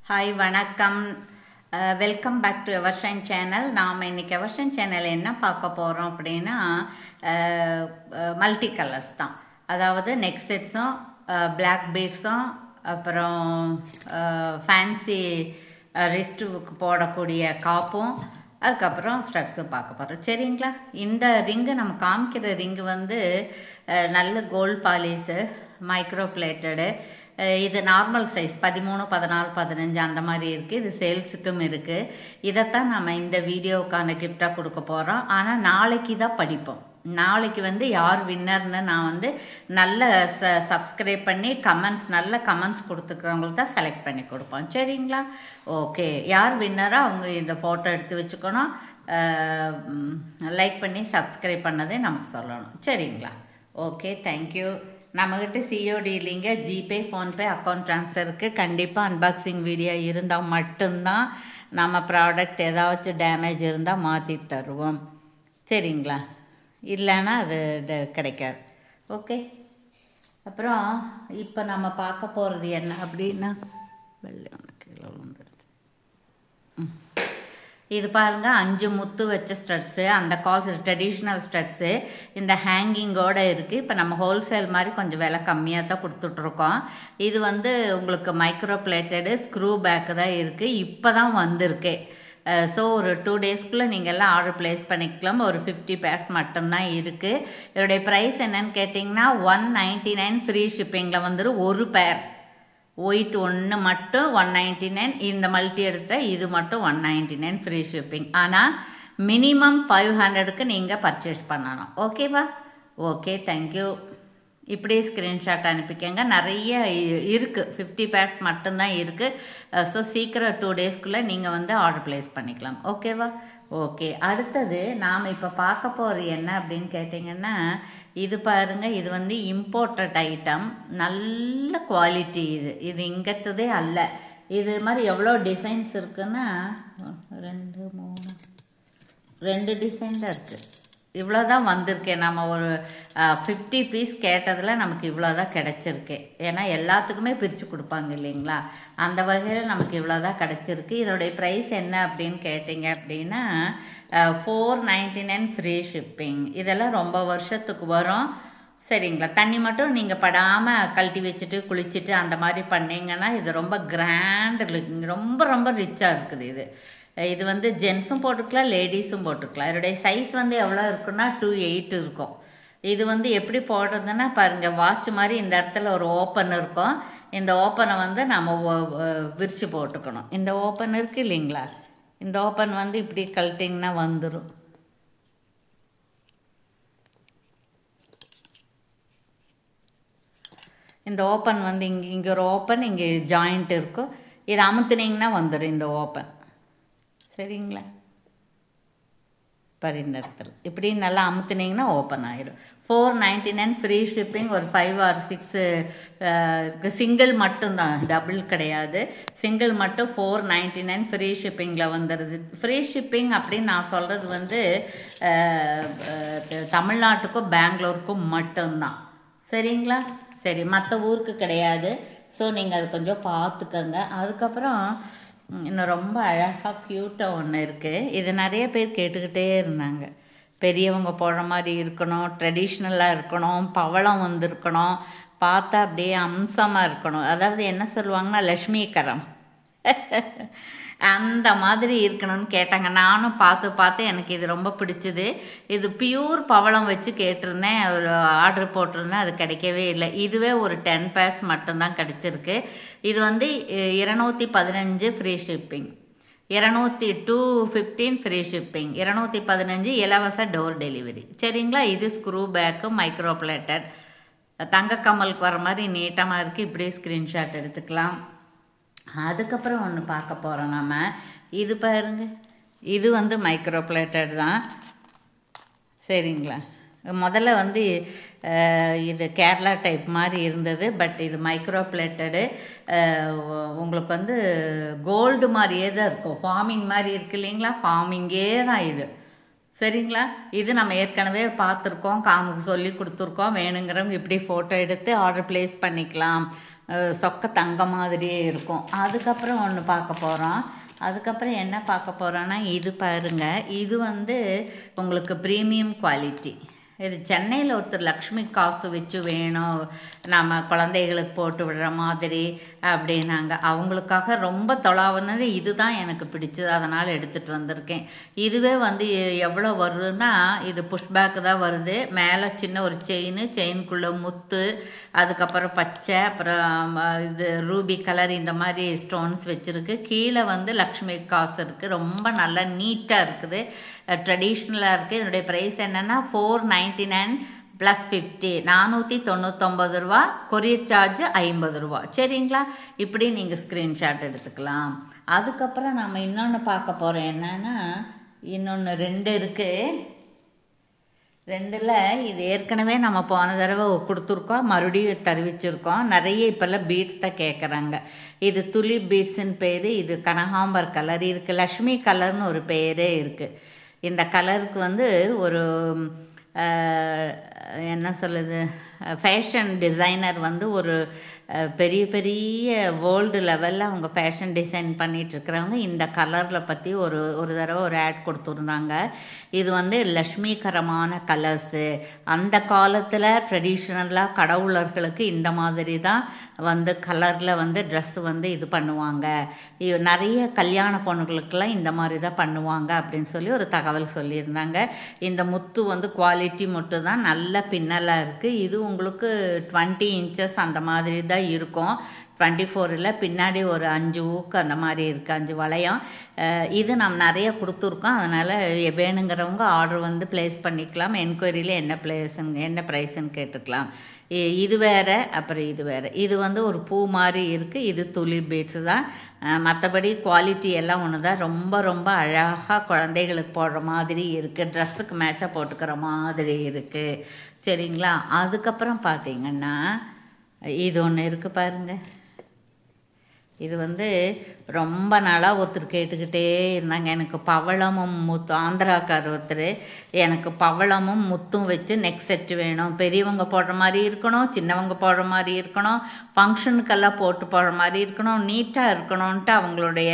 Hi வணக்கம் welcome back to எவர்ஷன் channel நாம் இன்னைக்கு எவர்ஷன் சேனல் என்ன பார்க்க போகிறோம் அப்படின்னா மல்டி கலர்ஸ் தான் அதாவது நெக் செட்ஸும் பிளாக் பீட்ஸும் அப்புறம் ஃபேன்சி ரிஸ்ட்டுக்கு போடக்கூடிய காப்பும் அதுக்கப்புறம் ஸ்ட்ரக்ஸும் பார்க்க போகிறோம் சரிங்களா இந்த ரிங்கு நம்ம காமிக்கிற ரிங்கு வந்து அஹ், நல்ல கோல்ட் பாலிஸு மைக்ரோ பிளேட்டடு இது நார்மல் சைஸ் பதிமூணு பதினாலு பதினஞ்சு அந்த மாதிரி இருக்குது இது சேல்ஸுக்கும் இருக்குது இதைத்தான் நம்ம இந்த வீடியோவுக்கான கிஃப்டாக கொடுக்க போகிறோம் ஆனால் நாளைக்கு தான் படிப்போம் நாளைக்கு வந்து யார் வின்னர்னு நான் வந்து நல்ல ச சப்ஸ்கிரைப் பண்ணி கமெண்ட்ஸ் நல்ல கமெண்ட்ஸ் கொடுத்துக்கிறவங்களுக்கு தான் செலக்ட் பண்ணி கொடுப்போம் சரிங்களா ஓகே யார் வின்னரோ அவங்க இந்த ஃபோட்டோ எடுத்து வச்சுக்கணும் லைக் பண்ணி சப்ஸ்கிரைப் பண்ணதே நமக்கு சொல்லணும் சரிங்களா ஓகே தேங்க்யூ நம்மக்கிட்ட சிஓடி இல்லைங்க ஜிபே ஃபோன்பே அக்கௌண்ட் ட்ரான்ஸ்ஃபருக்கு கண்டிப்பாக அன்பாக்சிங் வீடியோ இருந்தால் மட்டும்தான் நம்ம ப்ராடக்ட் ஏதாச்சும் டேமேஜ் இருந்தால் மாற்றி தருவோம் சரிங்களா இல்லைன்னா அது ட- கிடைக்காது ஓகே அப்புறம் இப்போ நம்ம பார்க்க போகிறது என்ன அப்படின்னா வெள்ளை ஒன்று கீழே விழுந்துருச்சு ம். இது பாருங்க அஞ்சு முத்து வச்ச ஸ்டட்ஸு அந்த கால்ஸ் ட்ரெடிஷ்னல் ஸ்டட்ஸு இந்த ஹேங்கிங்கோட இருக்குது இப்போ நம்ம ஹோல்சேல் மாதிரி கொஞ்சம் விலை கம்மியாக தான் கொடுத்துட்ருக்கோம் இது வந்து உங்களுக்கு மைக்ரோ பிளேட்டடு ஸ்க்ரூ பேக்கு தான் இருக்குது இப்போ தான் வந்திருக்கு ஸோ ஒரு டூ டேஸ்க்குள்ளே நீங்கள் எல்லாம் ஆர்டர் ப்ளேஸ் பண்ணிக்கலாம் ஒரு ஃபிஃப்டி பேர்ஸ் மட்டும்தான் இருக்குது இதோடைய ப்ரைஸ் என்னன்னு கேட்டிங்கன்னா ஒன் நைன்ட்டி நைன் ஃப்ரீ ஷிப்பிங்கில் வந்துடும் ஒரு பேர் ஒயிட் ஒன்று மட்டும் ஒன் நைன்டி நைன் இந்த மல்டி எடுத்தால் இது மட்டும் one ninety nine free shipping ஆனால் மினிமம் ஃபைவ் ஹண்ட்ரடுக்கு நீங்கள் பர்ச்சேஸ் பண்ணணும் ஓகேவா ஓகே தேங்க்யூ இப்படியே ஸ்க்ரீன்ஷாட் அனுப்பிக்கங்க நிறைய இ- இருக்குது ஃபிஃப்டி பேர்ஸ் மட்டும்தான் இருக்குது ஸோ சீக்கிரம் டூ டேஸ்க்குள்ளே நீங்கள் வந்து ஆர்டர் ப்ளேஸ் பண்ணிக்கலாம் ஓகேவா ஓகே அடுத்தது நாம் இப்போ பார்க்க போகிறது என்ன அப்படின்னு கேட்டிங்கன்னா இது பாருங்க இது வந்து இம்போர்ட்டட் ஐட்டம் நல்ல குவாலிட்டி இது இது இங்கத்ததே அல்ல இது மாதிரி எவ்வளோ டிசைன்ஸ் இருக்குன்னா ரெண்டு மூணு ரெண்டு டிசைன் தான் இருக்குது இவ்வளோ தான் வந்திருக்கேன் நம்ம ஒரு ஃபிஃப்டி பீஸ் கேட்டதில் நமக்கு இவ்வளோ தான் கிடச்சிருக்கு ஏன்னா எல்லாத்துக்குமே பிரித்து கொடுப்பாங்க இல்லைங்களா அந்த வகையில் நமக்கு இவ்வளோ தான் கிடச்சிருக்கு இதோடைய ப்ரைஸ் என்ன அப்படின்னு கேட்டிங்க அப்படின்னா four ninety nine free shipping இதெல்லாம் ரொம்ப வருஷத்துக்கு வரும் சரிங்களா தண்ணி மட்டும் நீங்கள் படாமல் கழட்டி வச்சுட்டு குளிச்சுட்டு அந்த மாதிரி பண்ணீங்கன்னா இது ரொம்ப கிராண்ட் ரொம்ப ரொம்ப ரிச்சாக இருக்குது இது இது வந்து ஜென்ஸும் போட்டுக்கலாம் லேடிஸும் போட்டுக்கலாம் இதோடைய சைஸ் வந்து எவ்வளோ இருக்குன்னா டூ எயிட் இருக்கும் இது வந்து எப்படி போடுறதுன்னா பாருங்கள் வாட்ச் மாதிரி இந்த இடத்துல ஒரு ஓப்பன் இருக்கும் இந்த ஓப்பனை வந்து நம்ம ஒ- ஒ- விரிச்சு போட்டுக்கணும் இந்த ஓப்பன் இருக்கு இல்லைங்களா இந்த ஓப்பன் வந்து இப்படி கழட்டிங்கன்னா வந்துடும் இந்த ஓப்பன் வந்து இங்கே இங்கே ஒரு ஓப்பன் இங்கே ஜாயிண்ட் இருக்கும் இதை அமுத்துனீங்கன்னா வந்துடும் இந்த ஓப்பன் சரிங்களா பாரு இந்த இடத்துல இப்படி நல்லா அமுத்துனீங்கன்னா ஓப்பன் ஆயிடும் four ninety nine free shipping ஒரு ஃபைவ் ஆர் சிக்ஸு சிங்கிள் மட்டும்தான் டபுள் கிடையாது சிங்கிள் மட்டும் ஃபோர் நைன்டி நைன் ஃப்ரீ ஷிப்பிங்கில் வந்துடுது ஃப்ரீ ஷிப்பிங் அப்படின்னு நான் சொல்கிறது வந்து அஹ், அஹ், தமிழ்நாட்டுக்கும் பெங்களூருக்கும் மட்டும்தான் சரிங்களா சரி மற்ற ஊருக்கு கிடையாது ஸோ நீங்கள் அது கொஞ்சம் பார்த்துக்கங்க அதுக்கப்புறம் ம், இன்னும் ரொம்ப அழகாக க்யூட்டாக ஒன்று இருக்குது இது நிறைய பேர் கேட்டுக்கிட்டே இருந்தாங்க பெரியவங்க போடுற மாதிரி இருக்கணும் ட்ரெடிஷ்னலாக இருக்கணும் பவளம் வந்திருக்கணும் பார்த்தா அப்படியே அம்சமாக இருக்கணும் அதாவது என்ன சொல்லுவாங்கன்னா லக்ஷ்மிகரம் அந்த மாதிரி இருக்கணும்னு கேட்டாங்க நானும் பார்த்து பார்த்து எனக்கு இது ரொம்ப பிடிச்சது இது பியூர் பவளம் வச்சு கேட்டிருந்தேன் ஒரு ஆர்டர் போட்டிருந்தேன் அது கிடைக்கவே இல்லை இதுவே ஒரு டென் பேர்ஸ் மட்டும்தான் கிடைச்சிருக்கு இது வந்து இருநூத்தி பதினஞ்சு ஃப்ரீ ஷிப்பிங் இரநூத்தி டூ ஃபிஃப்டீன் ஃப்ரீ ஷிப்பிங் இரநூத்தி பதினஞ்சு இலவச டோர் டெலிவரி சரிங்களா இது ஸ்க்ரூ பேக்கு மைக்ரோ பிளேட்டட் தங்க கம்மலுக்கு வர மாதிரி நீட்டமாக இருக்குது இப்படியே ஸ்க்ரீன்ஷாட் எடுத்துக்கலாம் அதுக்கப்புறம் ஒன்று பார்க்க போகிறோம் நம்ம இது பாருங்க இது வந்து மைக்ரோ பிளேட்டட் தான் சரிங்களா முதல்ல வந்து அஹ், இது கேரளா டைப் மாதிரி இருந்தது பட் இது மைக்ரோ பிளேட்டடு உங்களுக்கு வந்து கோல்டு மாதிரியே தான் இருக்கும் ஃபார்மிங் மாதிரி இருக்கு இல்லைங்களா ஃபார்மிங்கே தான் இது சரிங்களா இது நம்ம ஏற்கனவே பார்த்துருக்கோம் காம சொல்லி கொடுத்துருக்கோம் வேணுங்கிறவங்க இப்படி ஃபோட்டோ எடுத்து ஆர்டர் ப்ளேஸ் பண்ணிக்கலாம் அஹ், சொக்க தங்க மாதிரியே இருக்கும் அதுக்கப்புறம் ஒன்று பார்க்க போகிறோம் அதுக்கப்புறம் என்ன பார்க்க போகிறோன்னா இது பாருங்க இது வந்து உங்களுக்கு ப்ரீமியம் குவாலிட்டி இது சென்னையில் ஒருத்தர் லக்ஷ்மி காசு வச்சு வேணும் நம்ம குழந்தைகளுக்கு போட்டு விடுற மாதிரி அப்படின்னாங்க அவங்களுக்காக ரொம்ப தொலாவுனது இதுதான் எனக்கு பிடிச்சது அதனால் எடுத்துகிட்டு வந்திருக்கேன் இதுவே வந்து எ- எவ்வளோ வருதுன்னா இது புஷ்பேக்கு தான் வருது மேலே சின்ன ஒரு செயின் செயின்குள்ளே முத்து அதுக்கப்புறம் பச்சை அப்புறம் அஹ், இது ரூபி கலர் இந்த மாதிரி ஸ்டோன்ஸ் வச்சுருக்கு கீழே வந்து லக்ஷ்மி காசு இருக்குது ரொம்ப நல்லா நீட்டாக இருக்குது ட்ரெடிஷ்னலாக இருக்குது இதனுடைய ப்ரைஸ் என்னென்னா four ninety nine plus fifty நானூற்றி தொண்ணூத்தொம்பது ரூபா கொரியர் சார்ஜ் ஐம்பது ரூபா சரிங்களா இப்படி நீங்கள் ஸ்க்ரீன்ஷாட் எடுத்துக்கலாம் அதுக்கப்புறம் நம்ம இன்னொன்று பார்க்க போகிறோம் என்னன்னா இன்னொன்று ரெண்டு இருக்குது ரெண்டில் இது ஏற்கனவே நம்ம போன தடவை கொடுத்துருக்கோம் மறுபடியும் தெரிவிச்சிருக்கோம் நிறைய இப்போல்லாம் பீட்ஸ் தான் கேட்குறாங்க இது துளி பீட்ஸ்ன்னு பேர் இது கனகாம்பர் கலர் இதுக்கு லக்ஷ்மி கலர்னு ஒரு பேரே இருக்குது இந்த கலருக்கு வந்து ஒரு அஹ், என்ன சொல்லுது ஃபேஷன் டிசைனர் வந்து ஒரு அஹ், பெரிய பெரிய வேர்ல்டு லெவலில் அவங்க ஃபேஷன் டிசைன் பண்ணிட்டு இருக்கிறவங்க இந்த கலரில் பற்றி ஒரு ஒரு தடவை ஒரு ஆட் கொடுத்துருந்தாங்க இது வந்து லக்ஷ்மிகரமான கலர்ஸு அந்த காலத்தில் ட்ரெடிஷ்னலாக கடவுளர்களுக்கு இந்த மாதிரி தான் வந்து கலரில் வந்து ட்ரெஸ் வந்து இது பண்ணுவாங்க இ- நிறைய கல்யாண பொண்ணுகளுக்கெல்லாம் இந்த மாதிரி தான் பண்ணுவாங்க அப்படின்னு சொல்லி ஒரு தகவல் சொல்லியிருந்தாங்க இந்த முத்து வந்து குவாலிட்டி மட்டும் தான் நல்ல பின்னலாக இருக்குது இது உங்களுக்கு டுவெண்ட்டி இன்ச்சஸ் அந்த மாதிரி தான் இருக்கும் டுவெண்ட்டி ஃபோரில் பின்னாடி ஒரு அஞ்சு ஊக்கு அந்த மாதிரி இருக்குது அஞ்சு வளையம் அஹ் இது நம்ம நிறைய கொடுத்துருக்கோம் அதனால் வேணுங்கிறவங்க ஆர்டர் வந்து ப்ளேஸ் பண்ணிக்கலாம் என்கொயரியில் என்ன ப்ளேஸுங்க என்ன ப்ரைஸுன்னு கேட்டுக்கலாம் இ- இது வேற அப்புறம் இது வேற இது வந்து ஒரு பூ மாதிரி இருக்குது இது துளி பீட்ஸ் தான் மற்றபடி குவாலிட்டி எல்லாம் ஒன்று தான் ரொம்ப ரொம்ப அழகாக குழந்தைகளுக்கு போடுற மாதிரி இருக்குது ட்ரெஸ்ஸுக்கு மேட்சாக போட்டுக்கிற மாதிரி இருக்குது சரிங்களா அதுக்கப்புறம் பார்த்தீங்கன்னா இது ஒன்று இருக்குது பாருங்க இது வந்து ரொம்ப நாளாக ஒருத்தர் கேட்டுக்கிட்டே இருந்தாங்க எனக்கு பவளமும் முத்து ஆந்திராக்கார் ஒருத்தர் எனக்கு பவளமும் முத்தும் வச்சு நெக் செட்டு வேணும் பெரியவங்க போடுற மாதிரி இருக்கணும் சின்னவங்க போடுற மாதிரி இருக்கணும் ஃபங்க்ஷனுக்கெல்லாம் போட்டு போடுற மாதிரி இருக்கணும் நீட்டாக இருக்கணும்ன்ட்டு அவங்களுடைய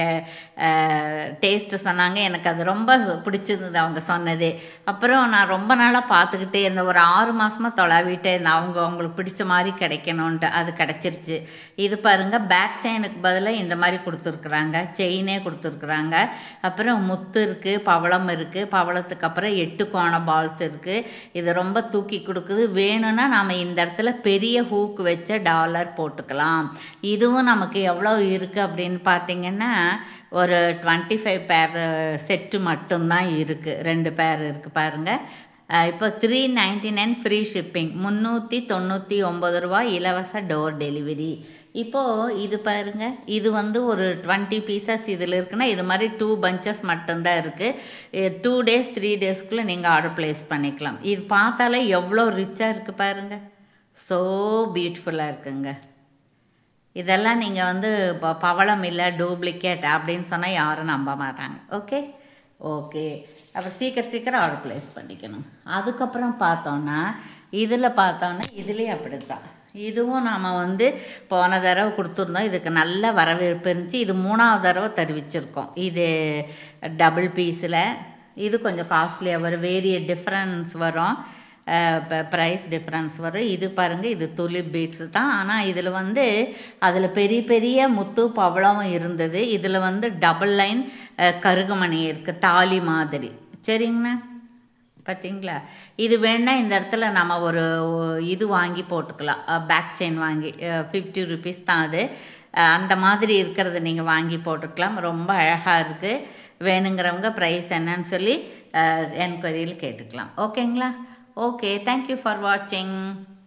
டேஸ்ட்டு சொன்னாங்க எனக்கு அது ரொம்ப பிடிச்சிருந்தது அவங்க சொன்னது அப்புறம் நான் ரொம்ப நாளாக பார்த்துக்கிட்டே இருந்தேன் ஒரு ஆறு மாதமாக தொலாவிட்டே இருந்தேன் அவங்க அவங்களுக்கு பிடிச்ச மாதிரி கிடைக்கணுன்ட்டு அது கிடச்சிருச்சு இது பாருங்க பேக் செயினுக்கு பதிலாக இந்த மாதிரி கொடுத்துருக்குறாங்க செயினே கொடுத்துருக்குறாங்க அப்புறம் முத்து இருக்குது பவளம் இருக்குது பவளத்துக்கு அப்புறம் எட்டு கோண பால்ஸ் இருக்குது இது ரொம்ப தூக்கி கொடுக்குது வேணும்னா நாம் இந்த இடத்துல பெரிய ஹூக் வச்ச டாலர் போட்டுக்கலாம் இதுவும் நமக்கு எவ்வளோ இருக்குது அப்படின்னு பார்த்தீங்கன்னா ஒரு டுவெண்ட்டி ஃபைவ் பேர் செட்டு மட்டும்தான் இருக்குது ரெண்டு பேர் இருக்குது பாருங்கள் இப்போ three ninety nine free shipping முந்நூற்றி தொண்ணூற்றி ஒம்பது ரூபா இலவச டோர் டெலிவரி இப்போது இது பாருங்க இது வந்து ஒரு டுவெண்ட்டி பீசஸ் இதில் இருக்குன்னா இது மாதிரி டூ பஞ்சஸ் மட்டும்தான் இருக்குது டூ டேஸ் த்ரீ டேஸ்க்குள்ளே நீங்கள் ஆர்டர் ப்ளேஸ் பண்ணிக்கலாம் இது பார்த்தாலே எவ்வளோ ரிச்சாக இருக்குது பாருங்க ஸோ பியூட்டிஃபுல்லாக இருக்குங்க இதெல்லாம் நீங்கள் வந்து ப- பவளம் இல்லை டூப்ளிகேட் அப்படின்னு சொன்னால் யாரும் நம்ப மாட்டாங்க ஓகே ஓகே அப்போ சீக்கிரம் சீக்கிரம் ஆர்டர் ப்ளேஸ் பண்ணிக்கணும் அதுக்கப்புறம் பார்த்தோன்னா இதில் பார்த்தோன்னா இதுலேயே அப்படித்தான் இதுவும் நாம் வந்து போன தடவை கொடுத்துருந்தோம் இதுக்கு நல்ல வரவேற்பு இருந்துச்சு இது மூணாவது தடவை தெரிவிச்சிருக்கோம் இது டபுள் பீஸில் இது கொஞ்சம் காஸ்ட்லியாக வரும் வேரிய டிஃப்ரென்ஸ் வரும் ப்ரைஸ் டிஃப்ரென்ஸ் வரும் இது பாருங்கள் இது துளிப் பீட்ஸ் தான் ஆனால் இதில் வந்து அதில் பெரிய பெரிய முத்து பவளம் இருந்தது இதில் வந்து டபுள் லைன் கருகமணி இருக்குது தாலி மாதிரி சரிங்கண்ணா பார்த்தீங்களா இது வேணா இந்த இடத்துல நம்ம ஒரு ஒ- இது வாங்கி போட்டுக்கலாம் பேக் செயின் வாங்கி ஃபிஃப்டி ருபீஸ் தான் அது அஹ், அந்த மாதிரி இருக்கிறத நீங்கள் வாங்கி போட்டுக்கலாம் ரொம்ப அழகாக இருக்குது வேணுங்கிறவங்க ப்ரைஸ் என்னன்னு சொல்லி என்கொயரியில் கேட்டுக்கலாம் ஓகேங்களா ஓகே தேங்க்யூ ஃபார் வாட்சிங்